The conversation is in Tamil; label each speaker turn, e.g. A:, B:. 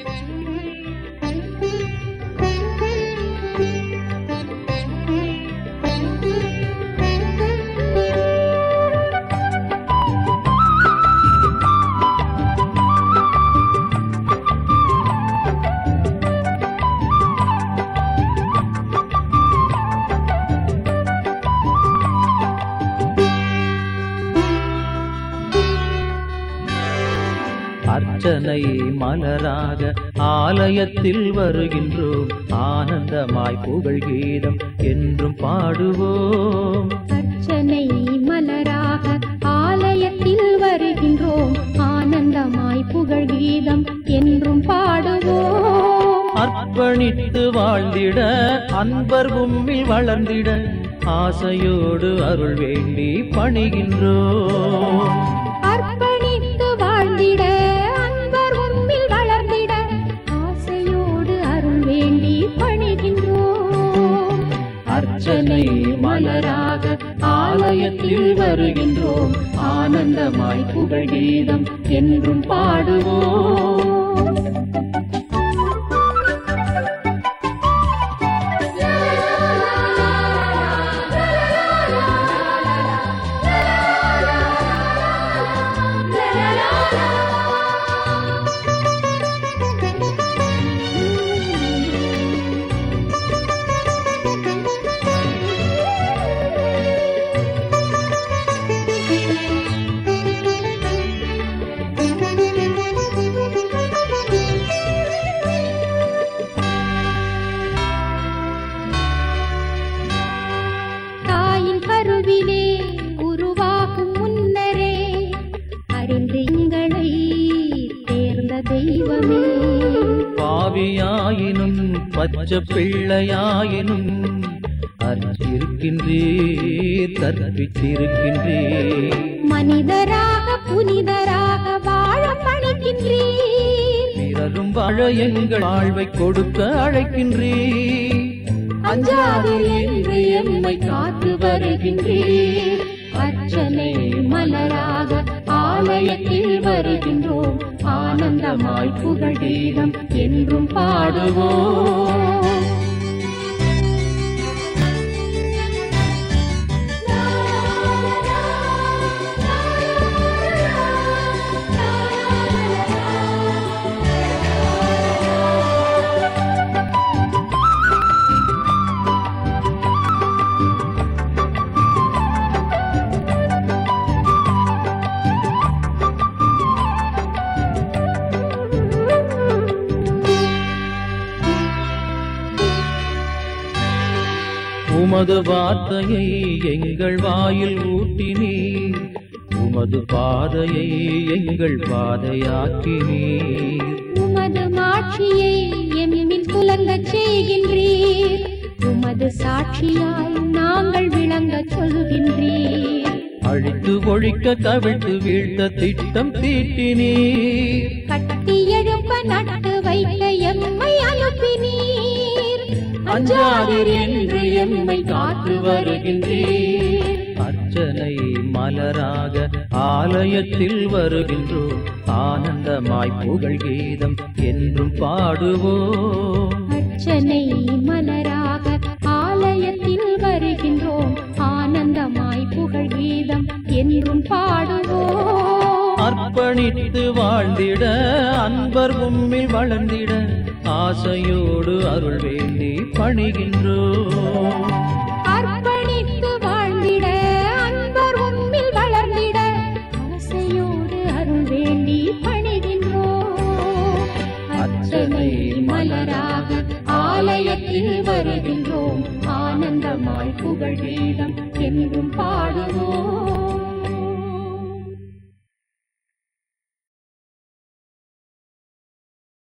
A: அர்ச்சனை மலராக ஆலயத்தில் வருகின்றோம் ஆனந்தமாய் புகழ் கீதம் என்றும் பாடுவோம்
B: அர்ச்சனை மலராக ஆலயத்தில் வருகின்றோம் ஆனந்தமாய் புகழ் கீதம் என்றும் பாடுவோம்
A: அர்ப்பணித்து வாழ்ந்திட அன்பர் உம்மில் வளர்ந்திட ஆசையோடு அருள் வேண்டி பணிகின்றோம்
B: அர்ப்பணித்து வாழ்ந்திட அன்பர் உம்மில் வளர்ந்திட ஆசையோடு அருள் வேண்டி பணிகின்றோம்
A: அர்ச்சனை மலராக ஆலயத்தில் வருகின்றோம் ஆனந்தமாய் புகழ் கீதம் என்றும் பாடுவோம்
B: தாயின் கருவிலே உருவாகும் முன்னரே அறிந்து எங்களை தேர்ந்த தெய்வமே
A: பாவியாயினும் பச்சை பிள்ளையாயினும் அர்ச்சிருக்கின்றீர் கற்பித்திருக்கின்றீர்
B: மனிதராக புனிதராக வாழ பணிக்கின்றீர்
A: பிறரும் வாழ எங்கள் வாழ்வை கொடுக்க அழைக்கின்றீர்
B: அஞ்சாதீர் என்று எம்மை காத்து வருகின்றீர் அர்ச்சனை மலராக ஆலயத்தில் வருகின்றோம் ஆனந்தமாய் புகழ் கீதம் என்றும் பாடுவோம்
A: உமது வார்த்தையை எங்கள் வாயில் ஊட்டினீர் உமது பாதையை எங்கள் பாதையாக்கினீர்
B: உமது மாட்சியை எம்மில் துலங்கச் செய்கின்றீர் உமது சாட்சியாய் நாங்கள் விளங்கச் சொல்கின்றீர்
A: அழித்து ஒழிக்க கவிழ்த்து வீழ்த்த திட்டம் தீட்டினீர்
B: கட்டி எழுப்ப நட்டு வைக்க எம்மை அனுப்பினீர்
A: அஞ்சாதீர் என்று எம்மை காத்து வருகின்றீர் அர்ச்சனை மலராக ஆலயத்தில் வருகின்றோம் ஆனந்தமாய் புகழ் கீதம் என்றும் பாடுவோம்
B: அர்ச்சனை மலராக ஆலயத்தில் வருகின்றோம் ஆனந்தமாய் புகழ் கீதம் என்றும் பாடுவோம்
A: அர்ப்பணித்து வாழ்ந்திட அன்பர் உம்மில் வளர்ந்திட ஆசையோடு அருள் வேண்டி பணிகின்றோம்
B: அர்ப்பணித்து வாழ்ந்திட அன்பர் உம்மில் வளர்ந்திட ஆசையோடு அருள் வேண்டி பணிகின்றோம் அர்ச்சனை மலராக ஆலயத்தில் வருகின்றோம் ஆனந்தமாய் புகழ் கீதம் என்றும் பாடுவோம்